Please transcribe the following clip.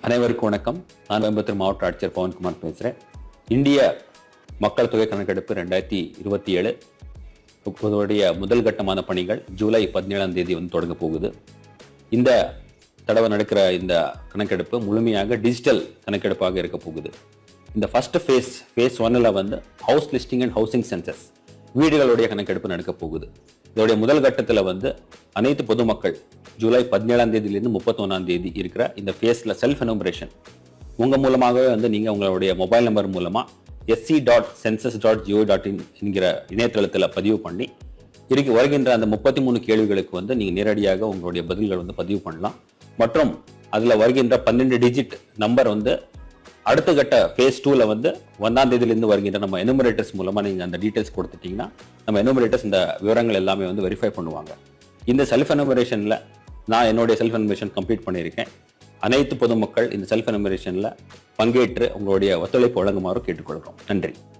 அனைவருக்கும் வணக்கம் நான் கோயம்புத்தூர் மாவட்ட ஆட்சியர் பவன்குமார் பேசுகிறேன் இந்திய மக்கள் தொகை கணக்கெடுப்பு ரெண்டாயிரத்தி இருபத்தி ஏழு இப்போதைய முதல் கட்டமான பணிகள் ஜூலை பதினேழாம் தேதி வந்து தொடங்க போகுது இந்த தடவை நடக்கிற இந்த கணக்கெடுப்பு முழுமையாக டிஜிட்டல் கணக்கெடுப்பாக இருக்க போகுது இந்த ஃபர்ஸ்ட் ஃபேஸ் ஃபேஸ் ஒன்னில் வந்து house listing and housing census வீடுகளுடைய கணக்கெடுப்பு நடக்க போகுது இதோடைய முதல் கட்டத்தில் வந்து அனைத்து பொதுமக்கள் ஜூலை பதினேழாம் தேதியிலிருந்து முப்பத்தொன்னாம் தேதி இருக்கிற இந்த ஃபேஸில் செல்ஃப் எனுமரேஷன் உங்கள் மூலமாகவே வந்து நீங்கள் உங்களுடைய மொபைல் நம்பர் மூலமாக SC dot census dot GO dot in என்கிற இணையதளத்தில் பதிவு பண்ணி இருக்கு வருகின்ற அந்த முப்பத்தி மூணு கேள்விகளுக்கு வந்து நீங்கள் நேரடியாக உங்களுடைய பதில்கள் வந்து பதிவு பண்ணலாம் மற்றும் அதில் வருகின்ற பன்னெண்டு டிஜிட் நம்பர் வந்து அடுத்த கட்ட ஃபேஸ் டூவில் வந்து ஒன்றாம் தேதியிலேருந்து வருகின்ற நம்ம எனுமரேட்டர்ஸ் மூலமாக நீங்கள் அந்த டீட்டெயில்ஸ் கொடுத்துட்டீங்கன்னா நம்ம எனுமரேட்டர்ஸ் இந்த விவரங்கள் எல்லாமே வந்து வெரிஃபை பண்ணுவாங்க இந்த செல்ஃப் எனுமரேஷனில் நான் என்னுடைய செல்ஃப் எனுமரேஷன் கம்ப்ளீட் பண்ணியிருக்கேன் அனைத்து பொதுமக்கள் இந்த செல்ஃப் எனுமரேஷனில் பங்கேற்று உங்களுடைய ஒத்துழைப்பு வழங்குமாறு கேட்டுக்கொள்கிறோம் நன்றி